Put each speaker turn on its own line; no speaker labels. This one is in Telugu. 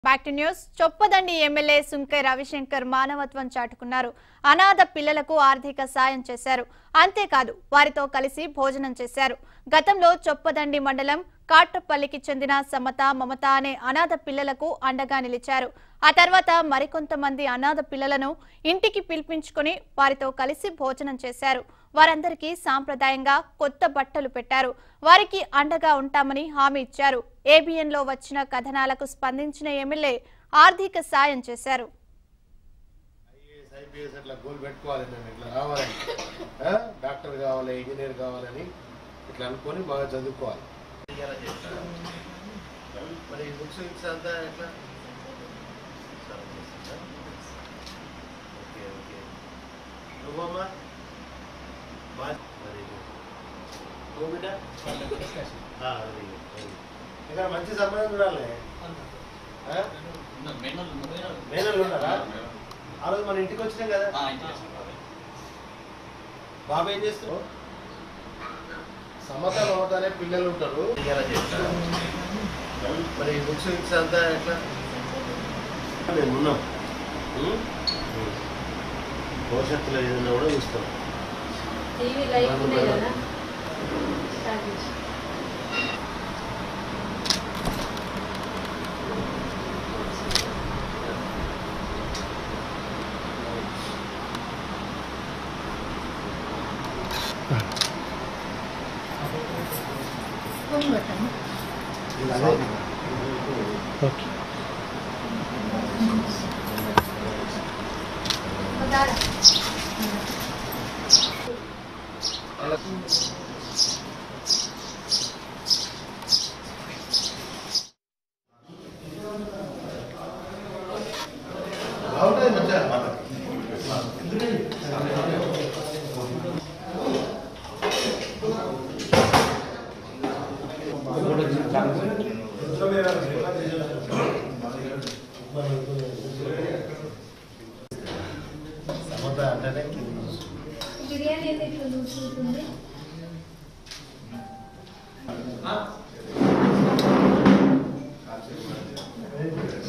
Back to news Choppadandi MLA Sunke Ravishankar మానవత్వం చాటుకున్నారు అనాథ పిల్లలకు ఆర్థిక సాయం చేశారు అంతేకాదు వారితో కలిసి భోజనం చేశారు గతంలో చొప్పదండి మండలం కాట్రపల్లికి చెందిన సమత మమత అనే అనాథ పిల్లలకు అండగా నిలిచారు ఆ తర్వాత మరికొంతమంది అనాథ పిల్లలను ఇంటికి పిలిపించుకొని వారితో కలిసి భోజనం చేశారు వారందరికీ సాంప్రదాయంగా కొత్త బట్టలు పెట్టారు వారికి అండగా ఉంటామని హామీ ఇచ్చారు ఏబిఎన్ లో వచ్చిన కథనాలకు స్పందించిన ఎమ్మెల్యే ఆర్థిక సాయం చేశారు
ఐఏఎస్ ఐపీఎస్ అట్లా గోల్ పెట్టుకోవాలి మేము ఇట్లా రావాలని ఆ? డాక్టర్ కావాలి ఇంజనీర్ కావాలని ఇట్లా అనుకొని బాగా చదువుకోవాలి మరి ఈ బుక్స్ గిక్స్ అంతా ఎట్లా ఓకే ఓకే నువ్వమ్మా బా- వెరీ గుడ్ నువ్వు బిడ్డ వెరీ గుడ్ వెరీ గుడ్. ఇక్కడ మంచి సంబంధం చూడాలి ఆ? మేనల్లు ఉన్నారా ఆ రోజు మన ఇంటికి వచ్చినాం కదా బాబు ఏం చేస్తావు సమత మమత అనే పిల్లలు ఉంటారు మరి ఈ బుక్స్ గిక్స్ అంతా ఎట్లా మేము ఉన్నాం ఉం? ఉం. భవిష్యత్తులో ఏదైనా కూడా చూస్తాం
టీవీ లైవ్ ఉన్నాయి కదా స్టార్ట్ చేసి ఫోన్ పెట్టండి దారా
బాగుంటుంది మంచిగా సమత అంటేనే కింది
బిర్యానీ అయితే ఇట్లా చూసుకుంటుంది
వెరీ గుడ్